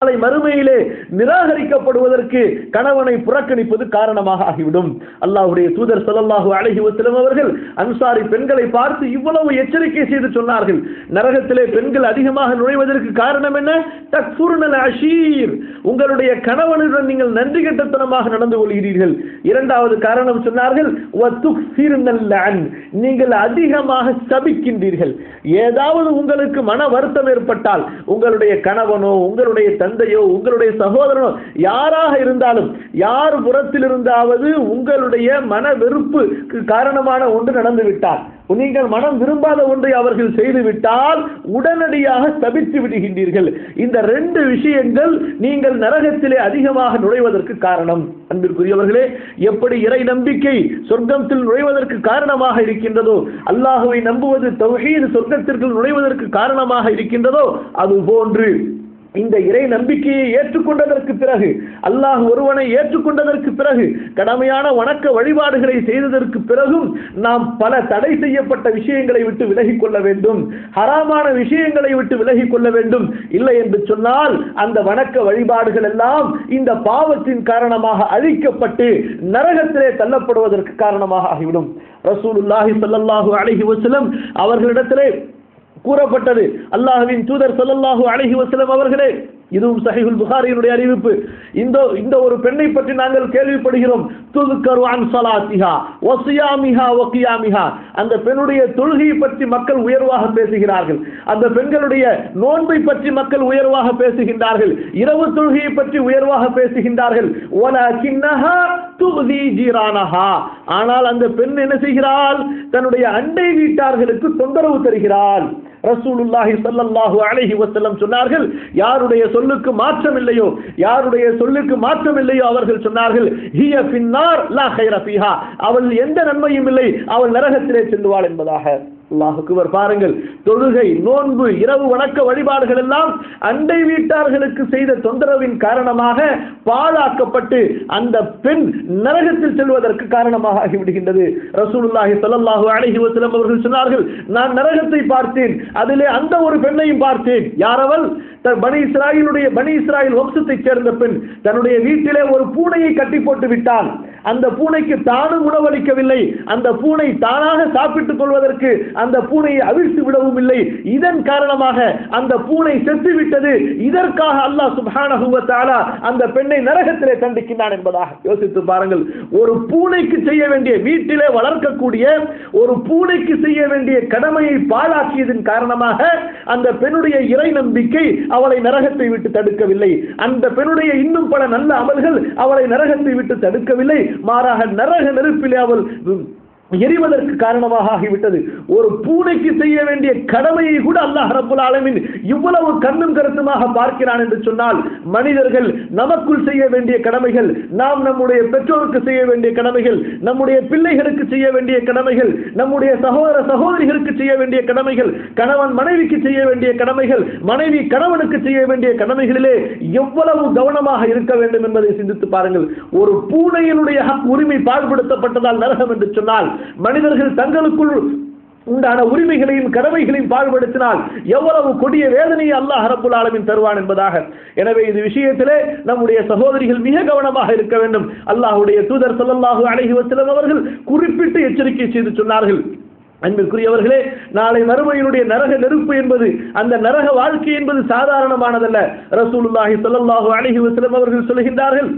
நாளை மறுமையிலே நிராகரிக்கப்படுவதற்கு கணவனை புறக்கணிப்பது காரணமாக ஆகிவிடும் அல்லாஹ்வுடைய தூதர் ஸல்லல்லாஹு அலைஹி வஸல்லம் அவர்கள் அன்சாரி பெண்களை பார்த்து இவ்வளவு எச்சரிக்கை செய்து சொன்னார்கள் நரகத்திலே பெண்கள் அதிகமாக நுழைவதற்கு காரணம் என்ன தக்ஃபுர்னல் அஷீர் உங்களுடைய கணவனுடன் நீங்கள் நன்றி கெட்டத்தனமாக நடந்து கொள்கிறீர்கள் இரண்டாவது காரணம் சொன்னார்கள் வத்துக்ஃபிர்னல் லஅன் நீங்கள் அதிகமாக சபிக்கின்றீர்கள் ஏதாவது உங்களுக்கு மன வருத்தம் ஏற்பட்டால் உங்களுடைய கணவனோ உங்களுடைய தந்தையோ உங்களுடைய சகோதரனோ யாராக இருந்தாலும் யார் புறத்தில் இருந்தாவது உங்களுடைய மன வெறுப்புக்கு காரணமான ஒன்று நடந்து விட்டால் நீங்கள் மனம் விரும்பாத ஒன்றை அவர்கள் செய்து விட்டால் உடனடியாக சபித்து விடுகின்றீர்கள் இந்த ரெண்டு விஷயங்கள் நீங்கள் நரகத்திலே அதிகமாக நுழைவதற்கு காரணம் அன்பிற்குரியவர்களே எப்படி இறை நம்பிக்கை சொர்க்கத்தில் நுழைவதற்கு காரணமாக இருக்கின்றதோ அல்லாஹுவை நம்புவது தௌஹீத் சொர்க்கத்திற்குள் நுழைவதற்கு காரணமாக இருக்கின்றதோ அது போன்று இந்த இறை நம்பிக்கையை ஏற்றுக்கொண்டதற்கு பிறகு அல்லாஹ் ஒருவனை ஏற்றுக்கொண்டதற்கு பிறகு கடமையான வணக்க வழிபாடுகளை செய்ததற்கு பிறகும் நாம் பல தடை செய்யப்பட்ட விஷயங்களை விட்டு விலகிக் கொள்ள வேண்டும் ஹராமான விஷயங்களை விட்டு விலகிக் கொள்ள வேண்டும் இல்லை என்று சொன்னால் அந்த வணக்க வழிபாடுகள் எல்லாம் இந்த பாவத்தின் காரணமாக அழிக்கப்பட்டு நரகத்திலே தள்ளப்படுவதற்கு காரணமாக ஆகிவிடும் ரசூலுல்லாஹி ஸல்லல்லாஹு அலைஹி வஸல்லம் அவர்களிடத்திலே கூறப்பட்டது அல்லாஹ்வின் தூதர் ஸல்லல்லாஹு அலைஹி வஸல்லம் அவர்களே இதுவும் சஹீஹுல் புகாரியினுடைய அறிவிப்பு இந்த இந்த ஒரு பெண்ணை பற்றி நாங்கள் கேள்விப்படுகிறோம் துதுக்கரு அன் ஸலாத்திஹா வ ஸியாமிஹா வ கியாமிஹா அந்த பெண்ணுடைய தொழுகையை பற்றி மக்கள் உயர்வாக பேசுகிறார்கள் அந்த பெண்களுடைய நோன்பை பற்றி மக்கள் உயர்வாக பேசுகின்றார்கள் இரவு தொழுகையை பற்றி உயர்வாக பேசுகின்றார்கள் வலகின்னஹா துதி ஜீரானஹா ஆனால் அந்த பெண் என்ன செய்கிறாள் தன்னுடைய அண்டை வீட்டார்களுக்கு தொந்தரவு தருகிறாள் ரசூலுல்லாஹி ஸல்லல்லாஹு அலைஹி வஸல்லம் சொன்னார்கள் யாருடைய சொல்லுக்கு மாற்றம் இல்லையோ யாருடைய சொல்லுக்கு மாற்றம் இல்லையோ அவர்கள் சொன்னார்கள் ஹிய ஃபின்னார் லா கைர ஃபீஹா அவள் எந்த நன்மையும் இல்லை அவள் நரகத்திலே செல்லுவாள் என்பதாக அல்லாஹ் அக்பர் பாருங்கள் தொழுகை நோன்பு இரவு வணக்க வழிபாடுகள் எல்லாம் அண்டை வீட்டார்களுக்கு செய்த தொந்தரவின் காரணமாக பாழாக்கப்பட்டு அந்த பெண் நரகத்தில் செல்வதற்கு காரணமாக ஆகிவிடுகின்றது ரசூலுல்லாஹி ஸல்லல்லாஹு அலைஹி வஸல்லம் அவர்கள் சொன்னார்கள் நான் நரகத்தை பார்த்தேன் அதிலே அந்த ஒரு பெண்ணையும் பார்த்தேன் யாரவள் தன் பனி இஸ்ராயிலுடைய பனி இஸ்ராயில் வம்சத்தைச் சேர்ந்த பெண் தன்னுடைய வீட்டிலே ஒரு பூனையை கட்டி போட்டு விட்டால் அந்த பூனைக்கு தானும் உணவளிக்கவில்லை அந்த பூனை தானாக சாப்பிட்டுக் கொள்வதற்கு அந்த பூனையை அவிழ்த்து விடவும் இல்லை இதன் காரணமாக அந்த பூனை செத்து விட்டது இதற்காக அல்லாஹ் சுப்ஹானஹு வ தஆலா அந்த பெண்ணை நரகத்திலே தண்டிக்கின்றான் என்பதாக யோசித்து பாருங்கள் ஒரு பூனைக்கு செய்ய வேண்டிய வீட்டிலே வளர்க்கக்கூடிய ஒரு பூனைக்கு செய்ய வேண்டிய கடமையை பாழாக்கியதன் காரணமாக அந்த பெண்ணுடைய இறை நம்பிக்கை அவளை நரகத்தை விட்டு தடுக்கவில்லை அந்த பெண்ணுடைய இன்னும் பல நல்ல அமல்கள் அவளை நரகத்தை விட்டு தடுக்கவில்லை மாறாக நரக நெருப்பிலே அவள் எரிவதற்கு காரணமாக ஆகிவிட்டது ஒரு பூனைக்கு செய்ய வேண்டிய கடமையை கூட அல்லாஹ் ரப்புல் ஆலமீன் இவ்வளவு கண்ணும் கருத்துமாக பார்க்கிறான் என்று சொன்னால் மனிதர்கள் நமக்குள் செய்ய வேண்டிய கடமைகள் நாம் நம்முடைய பெற்றோருக்கு செய்ய வேண்டிய கடமைகள் நம்முடைய பிள்ளைகளுக்கு செய்ய வேண்டிய கடமைகள் நம்முடைய சகோதர சகோதரிகளுக்கு செய்ய வேண்டிய கடமைகள் கணவன் மனைவிக்கு செய்ய வேண்டிய கடமைகள் மனைவி கணவனுக்கு செய்ய வேண்டிய கடமைகளிலே எவ்வளவு கவனமாக இருக்க வேண்டும் என்பதை சிந்தித்து பாருங்கள் ஒரு பூனையினுடைய ஹக் உரிமை பாழ்படுத்தப்பட்டதால் நரகம் என்று சொன்னால் மனிதர்கள் தங்களுக்குள் உண்டான உரிமைகளையும் கடமைகளையும் பாழ்படுத்தினால் எவ்வளவு கொடிய வேதனையை அல்லாஹ் ரப்புல் ஆலமீன் தருவான் என்பதாக எனவே இது விஷயத்திலே நம்முடைய சகோதரிகள் மிக கவனமாக இருக்க வேண்டும் அல்லாஹ்வுடைய தூதர் ஸல்லல்லாஹு அலைஹி வஸல்லம் அவர்கள் குறிப்பிட்டு எச்சரிக்கை செய்து சொன்னார்கள் அன்பிற்குரியவர்களே நாளை மறுமையினுடைய நரக நெருப்பு என்பது அந்த நரக வாழ்க்கை என்பது சாதாரணமானதல்ல ரசூலுல்லாஹி ஸல்லல்லாஹு அலைஹி வஸல்லம் அவர்கள் சொல்கின்றார்கள்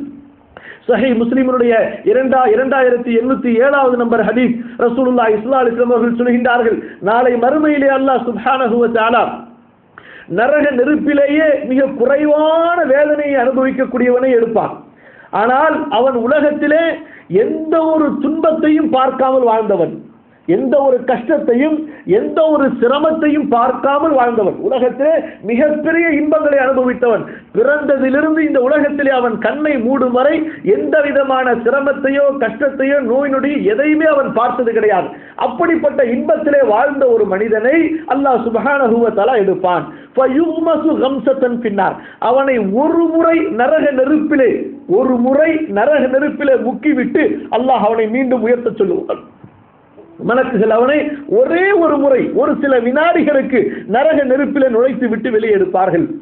சஹி முஸ்லிமுடைய இரண்டா இரண்டாயிரத்தி எண்ணூத்தி ஏழாவது நம்பர் ஹதீஸ் ரசூலுல்லா இஸ்லா அலிஸ்லாம் அவர்கள் சொல்கின்றார்கள் நாளை மறுமையிலே அல்லாஹ் சுப்ஹானஹு வ தஆலா நரக நெருப்பிலேயே மிக குறைவான வேதனையை அனுபவிக்கக்கூடியவனை எடுப்பான் ஆனால் அவன் உலகத்திலே எந்த ஒரு துன்பத்தையும் பார்க்காமல் வாழ்ந்தவன் எந்த ஒரு கஷ்டத்தையும் எந்த ஒரு சிரமத்தையும் பார்க்காமல் வாழ்ந்தவன் உலகத்திலே மிகப்பெரிய இன்பங்களை அனுபவித்தவன் பிறந்ததிலிருந்து இந்த உலகத்திலே அவன் கண்ணை மூடும் வரை எந்த விதமான சிரமத்தையோ கஷ்டத்தையோ நோய் நொடி எதையுமே அவன் பார்த்தது கிடையாது அப்படிப்பட்ட இன்பத்திலே வாழ்ந்த ஒரு மனிதனை அல்லாஹ் சுபஹானஹு வ தஆலா எடுப்பான் ஃபயுமசு கம்சத்தன் பின்னார் அவனை ஒரு முறை நரக நெருப்பிலே ஒரு முறை நரக நெருப்பிலே முக்கிவிட்டு அல்லாஹ் அவனை மீண்டும் உயர்த்தச் சொல்லுவான் மலக்குகள் அவனை ஒரே ஒரு முறை ஒரு சில வினாடிகளுக்கு நரக நெருப்பிலே நுழைத்து விட்டு வெளியே எடுப்பார்கள்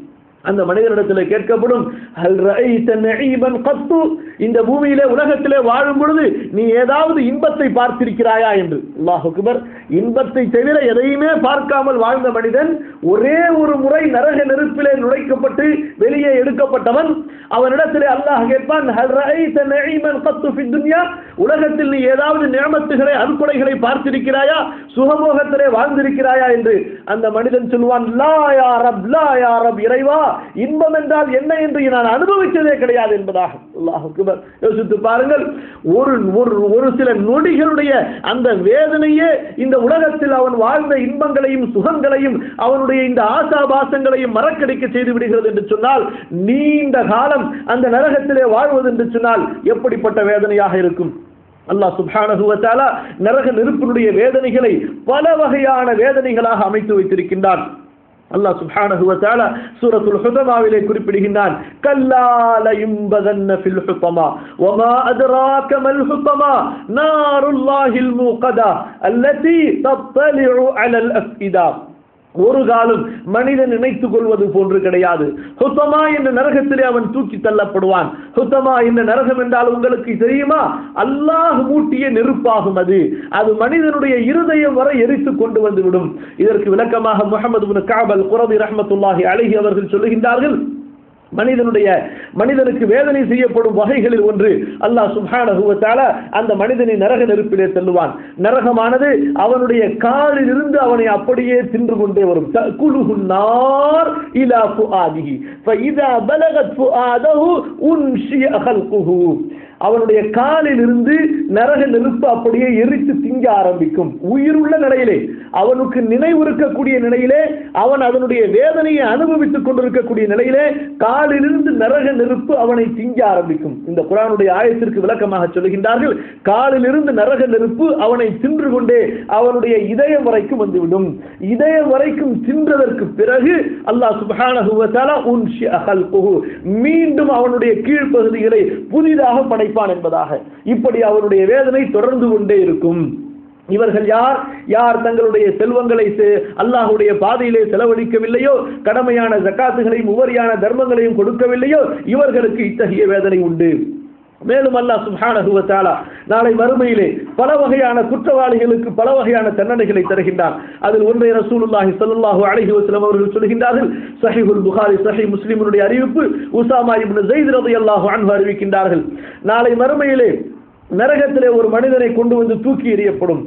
அந்த மனிதனிடத்தில் கேட்கப்படும் ஹல் ரஅய்த நஈபன் கத்து இந்த பூமியிலே உலகத்திலே வாழும் பொழுது நீ ஏதாவது இன்பத்தை பார்த்திருக்கிறாயா என்று அல்லாஹ் அக்பர் இன்பத்தை தவிர எதையுமே பார்க்காமல் வாழ்ந்த மனிதன் ஒரே ஒரு முறை நரக நெருப்பிலே நுழைக்கப்பட்டு வெளியே எடுக்கப்பட்டவன் அவனிடத்திலே அல்லாஹ் கேட்பான் ஹல் ரஅய்த நஈபன் கத்து ஃபி துன்யா உலகத்தில் நீ ஏதாவது நியமத்துகளை அருக்குடைகளை பார்த்திருக்கிறாயா சுகமோகத்திலே வாழ்ந்திருக்கிறாயா என்று அந்த மனிதன் சொல்வான் லா யா ரப் லா யா ரப் இறைவா இன்பம் என்றால் என்ன என்று நான் அனுபவித்ததே கிடையாது என்பதாக அல்லாஹ் அக்பர் யோசித்து பாருங்கள் ஒரு ஒரு ஒரு சில நொடிகளுடைய அந்த வேதனையே இந்த உலகத்தில் அவன் வாழ்ந்த இன்பங்களையும் சுகங்களையும் அவனுடைய இந்த ஆசாபாசங்களையும் மறக்கடிக்க செய்து விடுகிறது என்று சொன்னால் நீண்ட காலம் அந்த நரகத்திலே வாழ்வது என்று சொன்னால் எப்படிப்பட்ட வேதனையாக இருக்கும் அல்லாஹ் சுப்ஹானஹு வ தஆலா நரக நெருப்பினுடைய வேதனைகளை பல வகையான வேதனைகளாக அமைத்து வைத்திருக்கின்றான் அல்லாஹ் சுப்ஹானஹு வ தஆலா சூரத்துல் ஹுதமாவிலே குறிப்பிடுகின்றான் கல்லா லயும்பதன்ன ஃபில் ஹுதமா வமா அத்ராக மல் ஹுதமா நாருல்லாஹில் மூகதா அல்லதி தத்தலிஉ அலல் அஃபிதா ஒரு காலம் மனிதன் நினைத்துக் கொள்வது போன்று கிடையாது ஹுத்தமா என்ற நரகத்திலே அவன் தூக்கி தள்ளப்படுவான் ஹுத்தமா என்ற நரகம் என்றால் உங்களுக்கு தெரியுமா அல்லாஹ் மூட்டிய நெருப்பாகும் அது அது மனிதனுடைய இருதயம் வரை எரித்து கொண்டு வந்து விடும் இதற்கு விளக்கமாக முகமது காபல் குரதி ரஹமத்துல்லாஹி அழகி அவர்கள் சொல்லுகின்றார்கள் மனிதனுடைய மனிதனுக்கு வேதனை செய்யப்படும் வகைகளில் ஒன்று அல்லாஹ் சுப்ஹானஹு வ தஆலா அந்த மனிதனை நரக நெருப்பிலே தள்ளுவான் நரகமானது அவனுடைய காலில் இருந்து அவனை அப்படியே தின்று கொண்டே வரும் தகுலுஹு நார் இலா ஃபுஆதிஹி ஃபஇதா பலகத் ஃபுஆதஹு உன்ஷிய ஹல்குஹு அவனுடைய காலில் இருந்து நரக நெருப்பு அப்படியே எரித்து திங்க ஆரம்பிக்கும் உயிருள்ள நிலையிலே அவனுக்கு நினைவு இருக்கக்கூடிய நிலையிலே அவன் அதனுடைய வேதனையை அனுபவித்துக் கொண்டிருக்கக்கூடிய நிலையிலே காலிலிருந்து நரக நெருப்பு அவனை திங்க ஆரம்பிக்கும் இந்த குரானுடைய ஆயத்திற்கு விளக்கமாக சொல்லுகின்றார்கள் காலிலிருந்து நரக நெருப்பு அவனை தின்று கொண்டே அவனுடைய இதயம் வரைக்கும் வந்துவிடும் இதயம் வரைக்கும் தின்றதற்கு பிறகு அல்லாஹ் சுப்ஹானஹு வ தஆலா உன்ஷிஅ ஹல்குஹு மீண்டும் அவனுடைய கீழ்ப்பகுதிகளை புதிதாக படைப்பான் என்பதாக இப்படி அவனுடைய வேதனை தொடர்ந்து கொண்டே இருக்கும் இவர்கள் யார் யார் தங்களுடைய செல்வங்களை செ- அல்லாஹ்வுடைய பாதையிலே செலவழிக்கவில்லையோ கடமையான ஜக்காத்துகளையும் உபரியான தர்மங்களையும் கொடுக்கவில்லையோ இவர்களுக்கு இத்தகைய வேதனை உண்டு மேலும் அல்லாஹ் சுப்ஹானஹு வ தஆலா நாளை மறுமையிலே பல வகையான குற்றவாளிகளுக்கு பல வகையான தண்டனைகளை தருகின்றான் அதில் ஒன்றை ரசூலுல்லாஹி ஸல்லல்லாஹு அலைஹி வஸல்லம் அவர்கள் சொல்கின்றார்கள் சஹீஹுல் புகாரி சஹீஹ் முஸ்லிமுடைய அறிவிப்பு உசாமா இப்னு ஸைத் ரலியல்லாஹு அன்ஹு அறிவிக்கின்றார்கள் நாளை மறுமையிலே நரகத்திலே ஒரு மனிதனை கொண்டு வந்து தூக்கி எறியப்படும்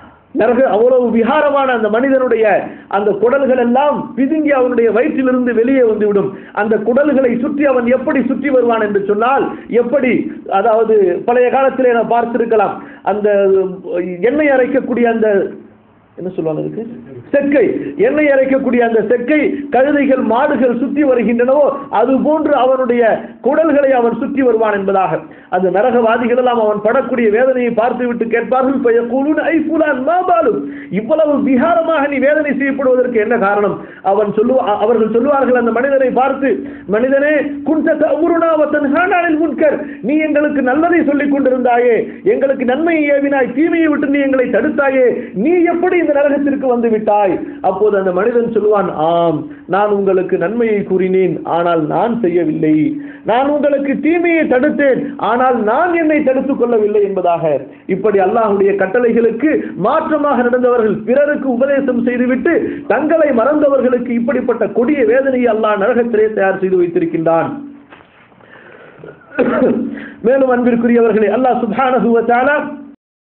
நரக அவ்வளவு விகாரமான அந்த மனிதனுடைய அந்த குடல்கள் எல்லாம் பிதுங்கி அவனுடைய வயிற்றிலிருந்து வெளியே வந்துவிடும் அந்த குடல்களை சுற்றி அவன் எப்படி சுற்றி வருவான் என்று சொன்னால் எப்படி அதாவது பழைய காலத்திலே நான் பார்த்திருக்கலாம் அந்த எண்ணெய் அரைக்கக்கூடிய அந்த என்ன சொல்லுவாங்க அதுக்கு செக்கை எண்ணெய் அரைக்கக்கூடிய அந்த செக்கை கழுதைகள் மாடுகள் சுற்றி வருகின்றனவோ அது போன்று அவனுடைய குடல்களை அவன் சுற்றி வருவான் என்பதாக அந்த நரகவாதிகள் எல்லாம் அவன் படக்கூடிய வேதனையை பார்த்துவிட்டு கேட்பார்கள் "இப்ப யகூலூன, ஐ ஃபுலான் மா பாலு?" இவ்வளவு விகாரமாக நீ வேதனை செய்யப்படுவதற்கு என்ன காரணம் அவன் சொல்லுவா அவர்கள் சொல்லுவார்கள் அந்த மனிதனை பார்த்து மனிதனே குன்த தஅமுருனா வ தன்ஹானா அனில் முன்கர் நீ எங்களுக்கு நல்லதை சொல்லிக் கொண்டிருந்தாயே எங்களுக்கு நன்மையை ஏவினாய் தீமையை விட்டு நீ எங்களை தடுத்தாயே நீ எப்படி இந்த நரகத்திற்கு வந்து விட்டாய் அப்போது அந்த மனிதன் சொல்லுவான் ஆம் நான் உங்களுக்கு நன்மையை கூறினேன் ஆனால் நான் செய்யவில்லை நான் உங்களுக்கு தீமையை தடுத்தேன் ஆனால் நான் என்னை தடுத்துக் கொள்ளவில்லை என்பதாக இப்படி அல்லாஹ்வுடைய கட்டளைகளுக்கு மாற்றமாக நடந்தவர்கள் பிறருக்கு உபதேசம் செய்துவிட்டு தங்களை மறந்தவர்களுக்கு இப்படிப்பட்ட கொடிய வேதனையை அல்லாஹ் நரகத்திலே தயார் செய்து வைத்திருக்கின்றான் மேலும் அன்பிற்குரியவர்களே அல்லாஹ் சுப்ஹானஹு வ தஆலா